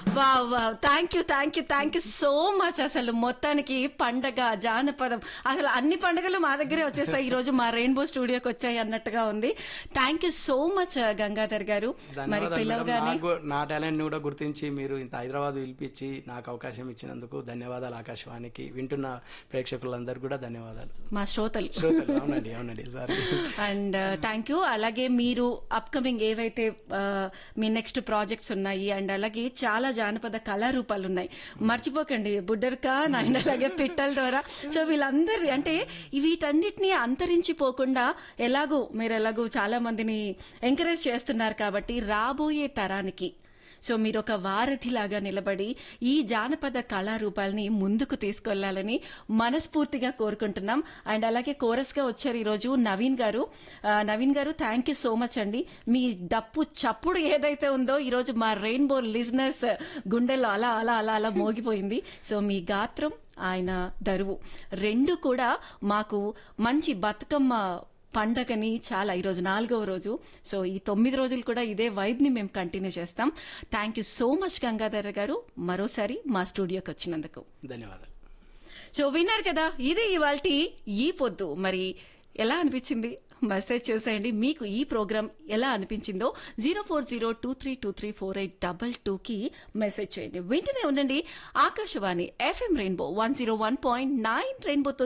Wow wow thank you thank you thank you so much అసలు మొత్తానికి పండగ జానపదం అసలు అన్ని పండుగలు మా దగ్గరే వచ్చేసాయి ఈ రోజు మా రెయిన్బో స్టూడియోకి వచ్చాయి అన్నట్టుగా ఉంది thank you so much Gangadhar గారు మరి ధన్యవాదాలు మేడం. పిలవగానే నాకు నా టాలెంట్ ని కూడా గుర్తించి మీరు ఇంత హైదరాబాద్ పిలిపించి నాకు అవకాశం ఇచ్చినందుకు ధన్యవాదాలు ఆకాశవాణికి వింటున్న ప్రేక్షకులందరూ కూడా ధన్యవాదాలు మా శ్రోతలు శ్రోతలు అవునండి అవునండి సారీ అండ్ థ్యాంక్ యూ అలాగే మీరు అప్కమింగ్ ఏవైతే ఆ, మీ నెక్స్ట్ ప్రాజెక్ట్స్ ఉన్నాయి అండ్ అలాగే చాలా జానపద కళారూపాలు ఉన్నాయి మర్చిపోకండి బుడ్డర్కా అండ్ అలాగే పిట్టల ద్వారా సో వీళ్ళందరి అంటే వీటన్నిటిని అంతరించిపోకుండా ఎలాగో మీరు ఎలాగో చాలా మందిని ఎంకరేజ్ చేస్తున్నారు కాబట్టి రాబోయే తరానికి సో మీరు ఒక వారధిలాగా నిలబడి ఈ జానపద కళారూపాలని ముందుకు తీసుకెళ్లాలని మనస్ఫూర్తిగా కోరుకుంటున్నాం అండ్ అలాగే కోరస్ గా వచ్చారు ఈరోజు నవీన్ గారు ఆ, నవీన్ గారు థ్యాంక్ యూ సో మచ్ అండి మీ డప్పు చప్పుడు ఏదైతే ఉందో ఈరోజు మా రెయిన్బో లిజనర్స్ గుండెల్లో అలా అలా అలా అలా మోగిపోయింది సో మీ గాత్రం ఆయన దరువు రెండు కూడా మాకు మంచి బతుకమ్మ పండగని చాలా ఈరోజు నాలుగవ రోజు సో ఈ తొమ్మిది రోజులు కూడా ఇదే వైబ్ ని మేము కంటిన్యూ చేస్తాం thank you so much Gangadhar గారు మరోసారి మా స్టూడియోకి వచ్చినందుకు ధన్యవాదాలు సో విన్నారు కదా ఇది ఇవాళ ఈ పొద్దు మరి ఎలా అనిపించింది మెసేజ్ చేసేయండి మీకు ఈ ప్రోగ్రామ్ ఎలా అనిపించిందో zero four zero two three two three four eight double two కి మెసేజ్ చేయండి వింటూనే ఉండండి Akashvani FM rainbow one zero one point nine రెయిన్బోతో